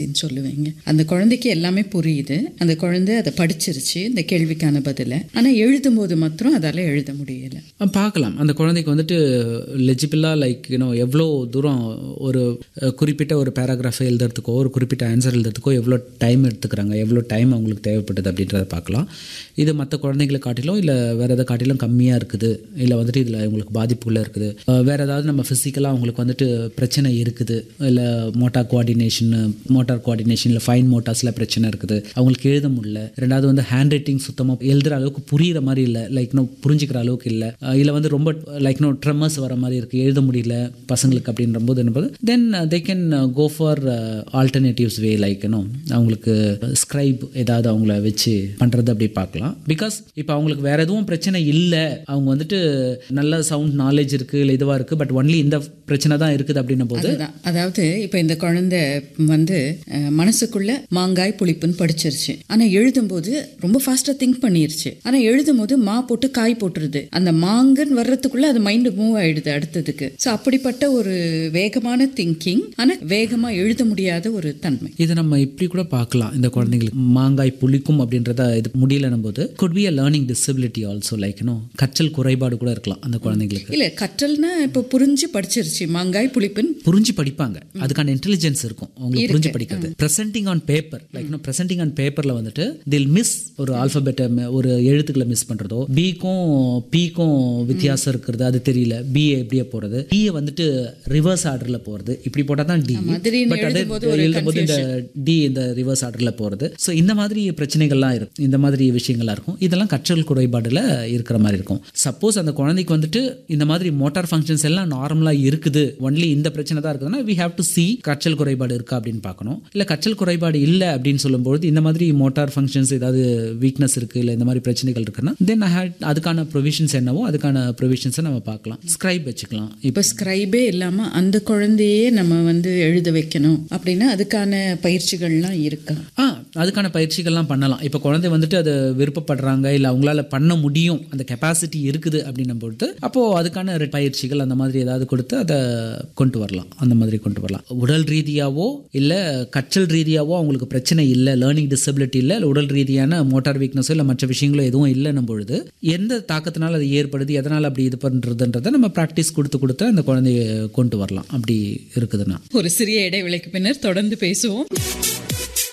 அப்படின்னு சொல்லுவீங்க அந்த குழந்தைக்கு எல்லாமே புரியுது அந்த குழந்தை அதை படிச்சிருச்சு இந்த கேள்விக்கான பதிலை ஆனால் எழுதும்போது மாத்திரம் அதால எழுத முடியல அஹ் பார்க்கலாம் அந்த குழந்தைக்கு வந்துட்டு லெஜிபிளாக லைக் யூனோ எவ்வளோ தூரம் ஒரு அஹ், குறிப்பிட்ட ஒரு பேராகிராஃபை எழுதுறதுக்கோ ஒரு குறிப்பிட்ட ஆன்சர் எழுதுறதுக்கோ எவ்வளோ டைம் எடுத்துக்கிறாங்க எவ்வளோ டைம் அவங்களுக்கு தேவைப்படுது அப்படின்றத பார்க்கலாம் இது மற்ற குழந்தைங்களை காட்டிலும் இல்லை வேறு எதை காட்டிலும் கம்மியாக இருக்குது இல்லை வந்துட்டு இதில் இவங்களுக்கு பாதிப்புகள் இருக்குது அஹ், வேறு ஏதாவது நம்ம ஃபிசிக்கலாக அவங்களுக்கு வந்துட்டு பிரச்சனை இருக்குது இல்லை மோட்டார் கோஆர்டினேஷன் மோட்டார் கோஆர்டினேஷன் இல்லை ஃபைன் மோட்டார்ஸில் பிரச்சனை இருக்குது அவங்களுக்கு எழுத முடியல ரெண்டாவது வந்து ஹேண்ட் ரைட்டிங் சுத்தமாக எழுதுகிற அளவுக்கு புரியிற மாதிரி இல்லை லைக் நோ புரிஞ்சுக்கிற அளவுக்கு இல்லை இல்லை வந்து ரொம்ப லைக் நோ ட்ரெம்மர்ஸ் வர மாதிரி இருக்குது எழுத முடியல பசங்களுக்கு அப்படின்ற போது என்பது then they can go for alternatives way like no அவங்களுக்கு ஸ்க்ரைப் ஏதாவது அவங்கள வச்சு பண்ணுறது அப்படி பார்க்கலாம் பிகாஸ் இப்போ அவங்களுக்கு வேற எதுவும் பிரச்சனை இல்லை அவங்க வந்துட்டு நல்ல சவுண்ட் நாலேஜ் இருக்குது இல்லை இதுவாக இருக்குது பட் ஒன்லி இந்த பிரச்சனை தான் இருக்குது அப்படின்னும் போது அதுதான் அதாவது இப்போ இந்த குழந்தை வந்து அஹ், மனசுக்குள்ள மாங்காய் புளிப்புன்னு படிச்சிருச்சு ஆனா எழுதும்போது ரொம்ப ஃபாஸ்டா திங்க் பண்ணிருச்சு ஆனா எழுதும்போது மா போட்டு காய் போட்டுருது அந்த மாங்கன்னு வர்றதுக்குள்ள அது மைண்டு மூவ் ஆயிடுது அடுத்ததுக்கு ஸோ அப்படிப்பட்ட ஒரு வேகமான திங்கிங் ஆனா வேகமா எழுத முடியாத ஒரு தன்மை இதை நம்ம இப்படி கூட பார்க்கலாம் இந்த குழந்தைங்களுக்கு மாங்காய் புளிக்கும் அப்படின்றத இது முடியலனும் போது could be a learning disability also like no கற்றல் குறைபாடு கூட இருக்கலாம் அந்த குழந்தைங்களுக்கு இல்ல கற்றல்னா இப்போ புரிஞ்சு படிச்சிருச்சு மாங்காய் புளிப்புன்னு புரிஞ்சு படிப்பாங்க அதுக்கான இன்டெலிஜென்ஸ் இருக்கும் அவங்களுக்கு புரிஞ்சு படிக்கிறது presenting on paper like no presenting on பேப்பர்ல வந்துட்டு தில் மிஸ் ஒரு ஆல்பபெட்டை ஒரு எழுத்துக்களை மிஸ் பண்றதோ பிக்கும் பிக்கும் வித்தியாசம் இருக்கிறது அது தெரியல பி எப்படியே போறது டி வந்துட்டு ரிவர்ஸ் ஆர்டர்ல போறது இப்படி போட்டா தான் டி திடீர்னு பட் அது எழுதும்போது ஒரு எழுதும்போது இந்த டி இந்த ரிவர்ஸ் ஆர்டர்ல போறது ஸோ இந்த மாதிரி பிரச்சனைகள்லாம் இருக்கும் இந்த மாதிரி விஷயங்கள்லாம் இருக்கும் இதெல்லாம் கற்றல் குறைபாடுல இருக்கிற மாதிரி இருக்கும் சப்போஸ் அந்த குழந்தைக்கு வந்துட்டு இந்த மாதிரி மோட்டார் ஃபங்க்ஷன்ஸ் எல்லாம் நார்மலா இருக்குது ஒன்லி இந்த பிரச்சனை தான் இருக்குதுன்னா வி ஹேவ் டு சி கற்றல் குறைபாடு இருக்கா அப்படின்னு பார்க்கணும் இல்லை கற்றல் குறைபாடு இல்லை அப்படின்னு சொல்லும்போது இந்த மாதிரி மோட்டார் ஃபங்க்ஷன்ஸ் ஏதாவது வீக்னஸ் இருக்கு இல்லை இந்த மாதிரி பிரச்சனைகள் இருக்குன்னா தென் ஐ ஹேட் அதுக்கான ப்ரொவிஷன்ஸ் என்னவோ அதுக்கான ப்ரொவிஷன்ஸை நம்ம பார்க்கலாம் ஸ்கிரைப் வச்சுக்கலாம் இப்போ இப்போ ஸ்கிரைபே இல்லாம அந்த குழந்தையே நம்ம வந்து எழுத வைக்கணும் அப்படின்னா அதுக்கான பயிற்சிகள்லாம் இருக்கா ஆ அதுக்கான பயிற்சிகள்லாம் பண்ணலாம் இப்போ குழந்தை வந்துட்டு அதை விருப்பப்படுறாங்க இல்லை அவங்களால பண்ண முடியும் அந்த கெப்பாசிட்டி இருக்குது அப்படின்னும் பொழுது அப்போது அதுக்கான ரெ- பயிற்சிகள் அந்த மாதிரி ஏதாவது கொடுத்து அதை கொண்டு வரலாம் அந்த மாதிரி கொண்டு வரலாம் உடல் ரீதியாவோ இல்லை கற்றல் ரீதியாவோ அவங்களுக்கு பிரச்சனை இல்லை லேர்னிங் டிசபிலிட்டி இல்லை இல்லை உடல் ரீதியான மோட்டார் வீக்னஸோ இல்லை மற்ற விஷயங்களோ எதுவும் இல்லைன்னும் பொழுது எந்த தாக்கத்தினால அது ஏற்படுது எதனால் அப்படி இது பண்ணுறதுன்றதை நம்ம ப்ராக்டிஸ் கொடுத்து கொடுத்து அந்த குழந்தைய கொண்டு வரலாம் அப்படி இருக்குதுன்னா ஒரு சிறிய இடைவேளைக்கு பின்னர் தொடர்ந்து பேசுவோம்